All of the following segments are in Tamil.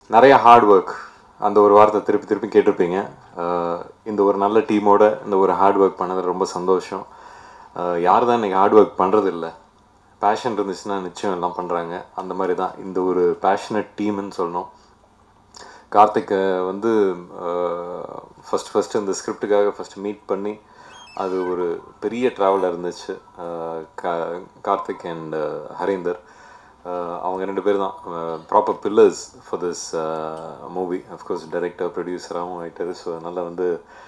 நிறைய ஹார்ட் ஒர்க் அந்த ஒரு வார்த்தை திருப்பி திருப்பி கேட்டிருப்பீங்க அஹ் இந்த ஒரு நல்ல டீமோட இந்த ஒரு ஹார்ட் ஒர்க் பண்ணது ரொம்ப சந்தோஷம் அஹ் யார் தான் இன்னைக்கு ஹார்ட் ஒர்க் பண்ணுறது இல்லை பேஷன் இருந்துச்சுன்னா நிச்சயம் எல்லாம் பண்ணுறாங்க அந்த மாதிரி தான் இந்த ஒரு பேஷனட் டீம்னு சொல்லணும் கார்த்திக்கை வந்து ஃபஸ்ட் ஃபஸ்ட்டு இந்த ஸ்கிரிப்டுக்காக ஃபஸ்ட்டு மீட் பண்ணி அது ஒரு பெரிய ட்ராவலாக இருந்துச்சு அஹ் கா- கார்த்திக் அண்ட் ஹரீந்தர் அஹ் அவங்க ரெண்டு பேர் தான் proper pillars for this movie of course director ப்ரொடியூசராகவும் ஆகிட்டார் ஸோ அதனால் வந்து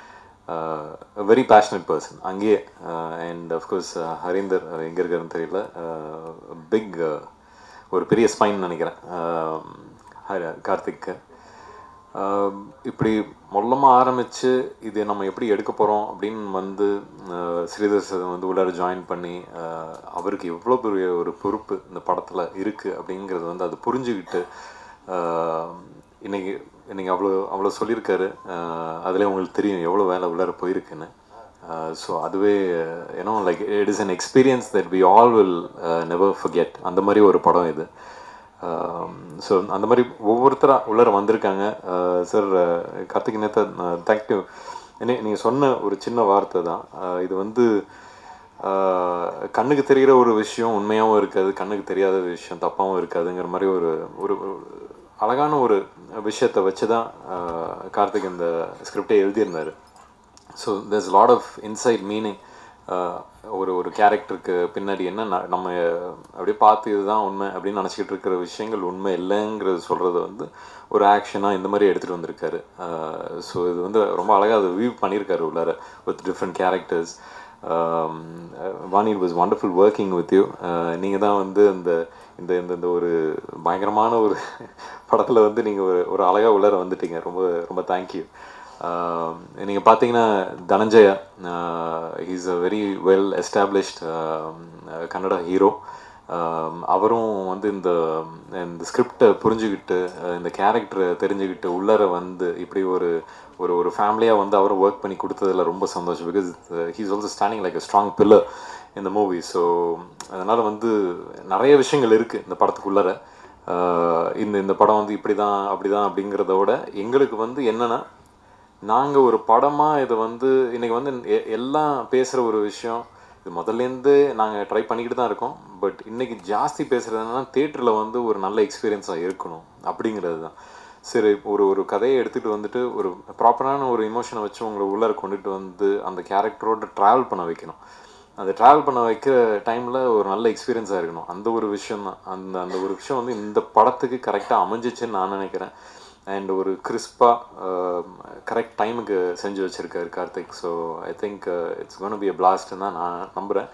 வெரி பேஷனட் பர்சன் அங்கேயே அண்ட் அஃப்கோர்ஸ் ஹரீந்தர் எங்கே இருக்காருன்னு தெரியல பிக் ஒரு பெரிய ஸ்பைன் நினைக்கிறேன் அஹ் ஹர- கார்த்திக்கு ஆஹ் இப்படி மொல்லமாக ஆரம்பித்து இது நம்ம எப்படி எடுக்க போகிறோம் அப்படின்னு வந்து ஆஹ் ஸ்ரீதர் சார் வந்து உள்ளார ஜாயின் பண்ணி ஆஹ் அவருக்கு எவ்வளோ பெரிய ஒரு பொறுப்பு இந்த படத்தில் இருக்குது அப்படிங்கிறது வந்து அது புரிஞ்சுக்கிட்டு ஆஹ் இன்னைக்கு இன்னைக்கு அவ்வளோ அவ்வளோ சொல்லியிருக்காரு அதில் உங்களுக்கு தெரியும் எவ்வளோ வேலை உள்ளார போயிருக்குன்னு ஸோ அதுவே ஏன்னோ like it is an experience that we all will never forget அந்த மாதிரி ஒரு படம் இது ஸோ அந்த மாதிரி ஒவ்வொருத்தராக உள்ளர வந்திருக்காங்க சார் கார்த்திக் நேத்தா தேங்க்யூ என்ன நீங்கள் சொன்ன ஒரு சின்ன வார்த்தை தான் அஹ் இது வந்து அஹ் கண்ணுக்கு தெரிகிற ஒரு விஷயம் உண்மையாகவும் இருக்காது கண்ணுக்கு தெரியாத விஷயம் தப்பாகவும் இருக்காதுங்கிற மாதிரி ஒரு ஒரு ஒரு அழகான ஒரு விஷயத்தை வச்சு தான் அஹ் கார்த்திக் இந்த ஸ்கிரிப்டை எழுதியிருந்தார் so there's lot of inside meaning ஒரு ஒரு கேரக்டருக்கு பின்னாடி என்ன ந- நம்ம அப்படியே பார்த்து இதுதான் உண்மை அப்படின்னு நினச்சிக்கிட்டு இருக்கிற விஷயங்கள் உண்மை இல்லைங்கிறது சொல்கிறது வந்து ஒரு ஆக்ஷனாக இந்த மாதிரி எடுத்துகிட்டு வந்திருக்காரு ஸோ இது வந்து ரொம்ப அழகாக அதை வியூ பண்ணியிருக்காரு உள்ளார with different characters Vani it was wonderful working with you நீங்கள் தான் வந்து இந்த இந்த இந்த இந்த ஒரு பயங்கரமான ஒரு படத்தில் வந்து நீங்கள் ஒரு ஒரு அழகாக உள்ளார வந்துட்டீங்க ரொம்ப ரொம்ப தேங்க்யூ நீங்கள் பார்த்தீங்கன்னா Dhananjaya is a very well established Kannada hero அவரும் வந்து இந்த இந்த ஸ்கிரிப்டை புரிஞ்சுக்கிட்டு அஹ் இந்த கேரக்டரை தெரிஞ்சுக்கிட்டு உள்ளார வந்து இப்படி ஒரு ஒரு ஒரு ஃபேமிலியாக வந்து அவரும் ஒர்க் பண்ணி கொடுத்ததுல ரொம்ப சந்தோஷம் because he's also standing like a strong pillar இந்த மூவி ஸோ அதனால் வந்து நிறைய விஷயங்கள் இருக்குது இந்த படத்துக்குள்ளார அஹ் இந்த இந்த படம் வந்து இப்படி தான் அப்படி தான் அப்படிங்கிறத விட எங்களுக்கு வந்து என்னென்னா நாங்கள் ஒரு படமாக இதை வந்து இன்னைக்கு வந்து எ- எல்லாம் பேசுகிற ஒரு விஷயம் இது முதல்லேருந்து நாங்கள் ட்ரை பண்ணிக்கிட்டு தான் இருக்கோம் பட் இன்னைக்கு ஜாஸ்தி பேசுகிறது என்னன்னா தேட்டரில் வந்து ஒரு நல்ல எக்ஸ்பீரியன்ஸாக இருக்கணும் அப்படிங்கிறது தான் சரி ஒரு ஒரு கதையை எடுத்துகிட்டு வந்துட்டு ஒரு ப்ராப்பரான ஒரு இமோஷனை வச்சு உங்களை உள்ளார கொண்டுட்டு வந்து அந்த கேரக்டரோட ட்ராவல் பண்ண வைக்கணும் அந்த ட்ராவல் பண்ண வைக்கிற டைமில் ஒரு நல்ல எக்ஸ்பீரியன்ஸாக இருக்கணும் அந்த ஒரு விஷயம் தான் அந்த அந்த ஒரு விஷயம் வந்து இந்த படத்துக்கு கரெக்டாக அமைஞ்சிச்சுன்னு நான் நினைக்கிறேன் அண்ட் ஒரு கிறிஸ்பாக கரெக்ட் டைமுக்கு செஞ்சு வச்சுருக்காரு Karthik so I think it's gonna be a பிளாஸ்ட்னு தான் நான் நம்புகிறேன்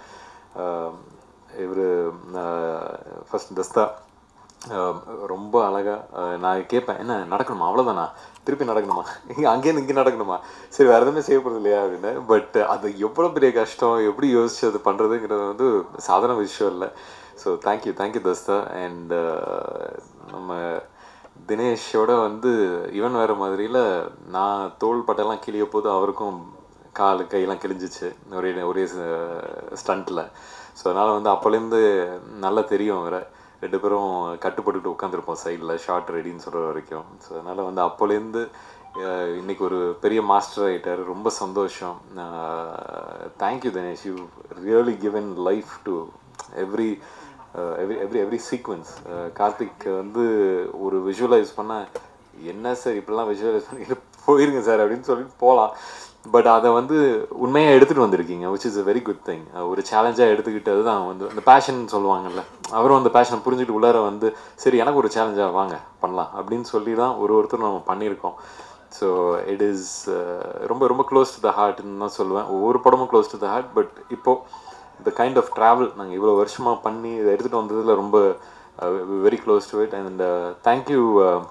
இவர் ஃபர்ஸ்ட் தஸ்தா அஹ் ரொம்ப அழகாக நான் கேட்பேன் என்ன நடக்கணுமா அவ்வளோதானா திருப்பி நடக்கணுமா இங்கே அங்கேருந்து இங்கே நடக்கணுமா சரி வேறு எதுவுமே செய்யப்படுது இல்லையா அப்படின்னு பட் அது எவ்வளோ பெரிய கஷ்டம் எப்படி யோசிச்சு அது பண்ணுறதுங்கிறது வந்து சாதாரண விஷயம் இல்லை ஸோ தேங்க்யூ தேங்க்யூ தஸ்தா அண்ட் நம்ம தினேஷோட வந்து இவன் வேறு மாதிரியில் நான் தோள் பட்டெல்லாம் கிளிய போது அவருக்கும் கால் கையெல்லாம் கிழிஞ்சிச்சு ஒரே ஒரே ஸ்டண்ட்டில் ஸோ அதனால் வந்து அப்போலேருந்து நல்லா தெரியும் வேற ரெண்டு பேரும் கட்டுப்பட்டுட்டு உட்காந்துருப்போம் சைடில் ஷார்ட் ரெடின்னு சொல்கிற வரைக்கும் ஸோ அதனால் வந்து அப்போலேருந்து அஹ், இன்னைக்கு ஒரு பெரிய மாஸ்டர் ஆகிட்டார் ரொம்ப சந்தோஷம் thank you Dinesh you really given life to every every every every sequence Karthik வந்து ஒரு விஷுவலைஸ் பண்ண என்ன சார் இப்படிலாம் விஷுவலைஸ் பண்ணிட்டு போயிருங்க சார் அப்படின்னு சொல்லிட்டு போகலாம் பட் அதை வந்து உண்மையாக எடுத்துகிட்டு வந்திருக்கீங்க which is a very good thing ஒரு சேலஞ்சாக எடுத்துக்கிட்டது தான் வந்து அந்த பேஷன் சொல்லுவாங்கல்ல அவரும் அந்த பேஷனை புரிஞ்சுட்டு உள்ளார வந்து சரி எனக்கு ஒரு சேலஞ்சாக வாங்க பண்ணலாம் அப்படின்னு சொல்லி தான் ஒரு ஒருத்தரும் நம்ம பண்ணியிருக்கோம் ஸோ இட் இஸ் ரொம்ப ரொம்ப க்ளோஸ் டு த ஹார்ட்னு தான் சொல்லுவேன் ஒவ்வொரு படமும் close to the heart but இப்போது இந்த கைண்ட் ஆஃப் ட்ராவல் நாங்கள் இவ்வளோ வருஷமாக பண்ணி இதை எடுத்துகிட்டு வந்ததில் ரொம்ப very close to it and thank you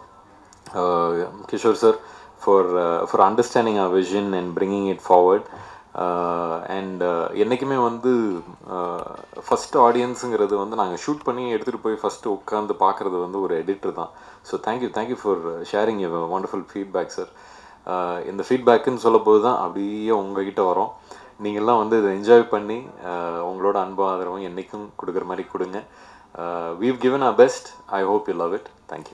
Kishore sir for for understanding a vision and bringing it forward and என்றைக்குமே வந்து ஃபஸ்ட் ஆடியன்ஸுங்கிறது வந்து நாங்கள் ஷூட் பண்ணி எடுத்துகிட்டு போய் ஃபஸ்ட்டு உட்காந்து பார்க்குறது வந்து ஒரு எடிட்டர் தான் so thank you thank you for sharing you wonderful feedback sir இந்த ஃபீட்பேக்குன்னு சொல்ல போது தான் அப்படியே உங்ககிட்ட வரோம் நீங்கள்லாம் வந்து இதை என்ஜாய் பண்ணி அஹ், உங்களோட அன்பு ஆதரவும் என்றைக்கும் கொடுக்குற மாதிரி கொடுங்க we've given our best I hope you love it